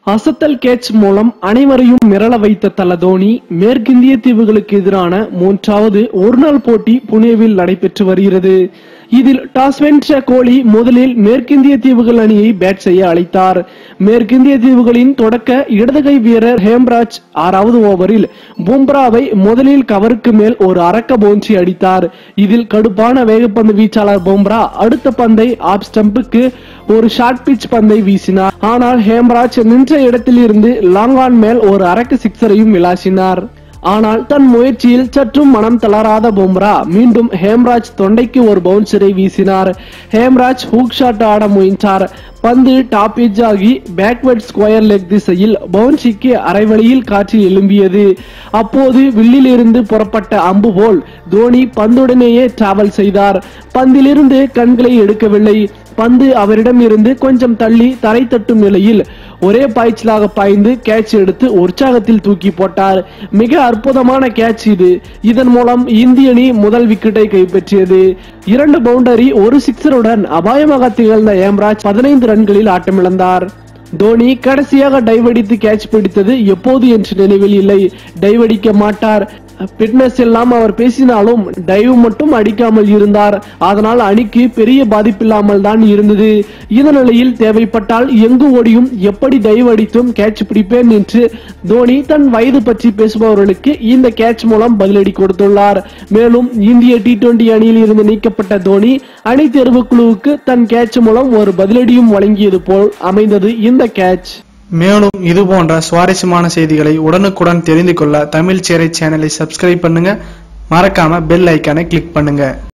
அசத்தல் catch மூலம் அனைவரையும் மிரள வைத்த தல தோனி மேற்கிந்திய தீவுகளுக்கு எதிரான மூன்றாவது ஒருநாள் போட்டி புனேவில் நடைபெற்று வருகிறது இதில் டாஸ் வென்ற கோலி முதலில் மேற்கிந்திய தீவுகள் அணியை பேட் செய்ய அழைத்தார் மேற்கிந்திய தீவுகளின் தொடக்க இடதுகை வீரர் ஹேம்ராஜ் ஆறாவது ஓவரில் பும்ராவை முதலில் கவருக்கு மேல் ஒரு அரக்க பவுன்சி அடித்தார் இதில் கடுப்பான வேகப்பந்து வீச்சாளர் பும்ரா அடுத்த பந்தை ஆப் ஸ்டம்புக்கு ஒரு ஷார்ட் பிச் பந்தை வீசினார் ஆனால் ஹேம்ராஜ் நின்ற இடத்தில் இருந்து லாங் ஆன் மேல் ஒரு அரக்க சிக்ஸரையும் விளாசினார் ஆனால் தன் முயற்சியில் சற்றும் மனம் தளராத பும்ரா மீண்டும் ஹேம்ராஜ் தொண்டைக்கு ஒரு பவுன்சரை வீசினார் ஹேம்ராஜ் ஹூக் ஷாட் ஆட முயன்றார் பந்து டாப் எட்ஜ் ஆகி பேக்வர்ட் ஸ்கொயர் லெக் திசையில் பவுன்சிக்கு அரைவழியில் காற்றில் எழும்பியது அப்போது வில்லிலிருந்து புறப்பட்ட அம்பு போல் தோனி பந்துடனேயே டிராவல் செய்தார் பந்திலிருந்து கண்களை எடுக்கவில்லை பந்து அவரிடம் இருந்து கொஞ்சம் தள்ளி தரை தட்டும் நிலையில் ஒரே பாய்ச்சலாக பாய்ந்து கேட்ச் எடுத்து உற்சாகத்தில் தூக்கி போட்டார் மிக அற்புதமான கேட்ச் இது இதன் மூலம் இந்திய அணி முதல் விக்கெட்டை கைப்பற்றியது இரண்டு பவுண்டரி ஒரு சிக்ஸருடன் அபாயமாக திகழ்ந்த ஏம்ராஜ் பதினைந்து ரன்களில் ஆட்டமிழந்தார் தோனி கடைசியாக டைவ் அடித்து கேட்ச் பிடித்தது எப்போது என்று நினைவில் இல்லை டைவ் அடிக்க மாட்டார் பிட்னஸ் எல்லாம் அவர் பேசினாலும் டைவ் மட்டும் அடிக்காமல் இருந்தார் அதனால் அணிக்கு பெரிய பாதிப்பில்லாமல் தான் இருந்தது இந்த நிலையில் தேவைப்பட்டால் எங்கு ஓடியும் எப்படி டைவ் அடித்தும் கேட்ச் பிடிப்பேன் என்று தோனி தன் வயது பற்றி பேசுபவர்களுக்கு இந்த கேட்ச் மூலம் பதிலடி கொடுத்துள்ளார் மேலும் இந்திய டி டுவெண்டி அணியில் இருந்து நீக்கப்பட்ட தோனி அணி தேர்வு குழுவுக்கு தன் கேட்ச் மூலம் ஒரு பதிலடியும் வழங்கியது போல் அமைந்தது இந்த கேட்ச் மேலும் இது போன்ற சுவாரஸ்யமான செய்திகளை உடனுக்குடன் தெரிந்து கொள்ள தமிழ் சேரை சேனலை சப்ஸ்கிரைப் பண்ணுங்க மறக்காம பெல் ஐக்கானை கிளிக் பண்ணுங்க